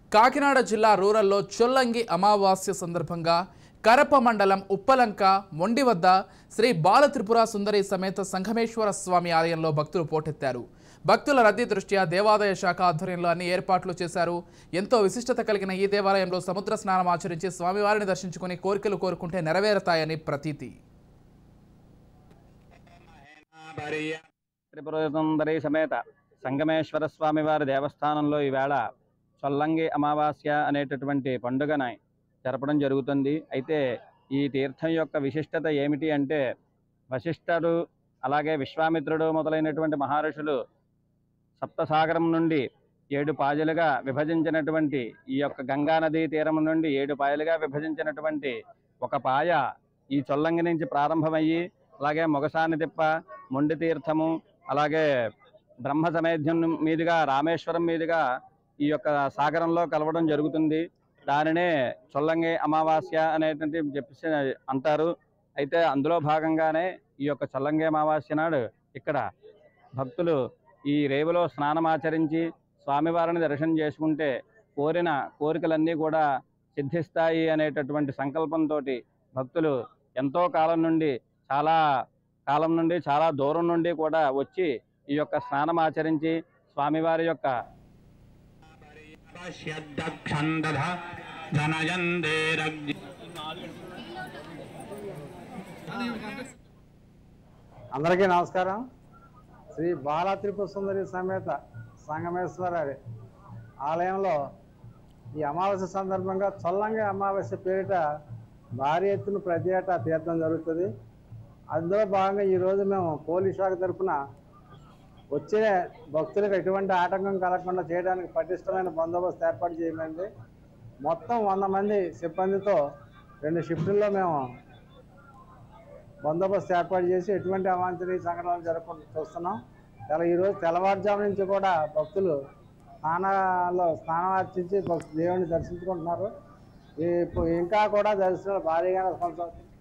కాకినాడ జిల్లా రూరల్లో చొల్లంగి అమావాస్య సందర్భంగా కరప మండలం ఉప్పలంక మొండి వద్ద శ్రీ బాల త్రిపుర సుందరి సమేత సంఘమేశ్వర స్వామి ఆలయంలో భక్తులు పోటెత్తారు భక్తుల రద్దీ దృష్ట్యా దేవాదాయ శాఖ ఆధ్వర్యంలో అన్ని ఏర్పాట్లు చేశారు ఎంతో విశిష్టత కలిగిన ఈ దేవాలయంలో సముద్ర స్నానం ఆచరించి స్వామివారిని దర్శించుకుని కోరికలు కోరుకుంటే నెరవేరుతాయని ప్రతీతి త్రిపురసుందరి సమేత సంగమేశ్వర స్వామి వారి దేవస్థానంలో ఈవేళ చొల్లంగి అమావాస్య అనేటటువంటి పండుగని జరపడం జరుగుతుంది అయితే ఈ తీర్థం యొక్క విశిష్టత ఏమిటి అంటే వశిష్ఠుడు అలాగే విశ్వామిత్రుడు మొదలైనటువంటి మహర్షులు సప్తసాగరం నుండి ఏడు పాయలుగా విభజించినటువంటి ఈ యొక్క గంగా నదీ తీరం నుండి ఏడు పాయలుగా విభజించినటువంటి ఒక పాయ ఈ చొల్లంగి నుంచి ప్రారంభమయ్యి అలాగే మొగసాని తిప్ప మొండి తీర్థము అలాగే బ్రహ్మ సమేధ్యం మీదుగా రామేశ్వరం మీదుగా ఈ యొక్క సాగరంలో కలవడం జరుగుతుంది దానినే చొల్లంగి అమావాస్య అనేటువంటి చెప్పేసి అంటారు అయితే అందులో భాగంగానే ఈ యొక్క చొల్లంగి అమావాస్య నాడు ఇక్కడ భక్తులు ఈ రేవులో స్నానమాచరించి స్వామివారిని దర్శనం చేసుకుంటే కోరిన కోరికలన్నీ కూడా సిద్ధిస్తాయి అనేటటువంటి సంకల్పంతో భక్తులు ఎంతో కాలం నుండి చాలా కాలం నుండి చాలా దూరం నుండి కూడా వచ్చి ఈ యొక్క స్నానం ఆచరించి స్వామివారి యొక్క పశ్యద్దక్షందధ ధనయందేరగ్ని అందరికీ నమస్కారం శ్రీ బాలా త్రిపుర సుందరి సమేత సంగమేశ్వరి ఆలయంలో ఈ అమావాస్య సందర్భంగా చొల్లంగి అమావాస్య పేరిట భారీ ఎత్తున ప్రతి ఏటా తీర్థం జరుగుతుంది అందులో భాగంగా ఈరోజు మేము పోలీస్ శాఖ తరఫున వచ్చే భక్తులకు ఎటువంటి ఆటంకం కలగకుండా చేయడానికి పటిష్టమైన బందోబస్తు ఏర్పాటు చేయమైంది మొత్తం వంద మంది సిబ్బందితో రెండు షిఫ్టుల్లో మేము బందోబస్తు ఏర్పాటు చేసి ఎటువంటి అవాంఛనీయ సంఘటనలు జరగకుండా చూస్తున్నాం తెల ఈరోజు తెల్లవారుజాము నుంచి కూడా భక్తులు స్నానాల్లో స్నానం ఆర్చించి భక్తు దేవుని దర్శించుకుంటున్నారు ఈ- ఇప్పుడు ఇంకా కూడా దర్శనాలు భారీగానే కొనసాగుతుంది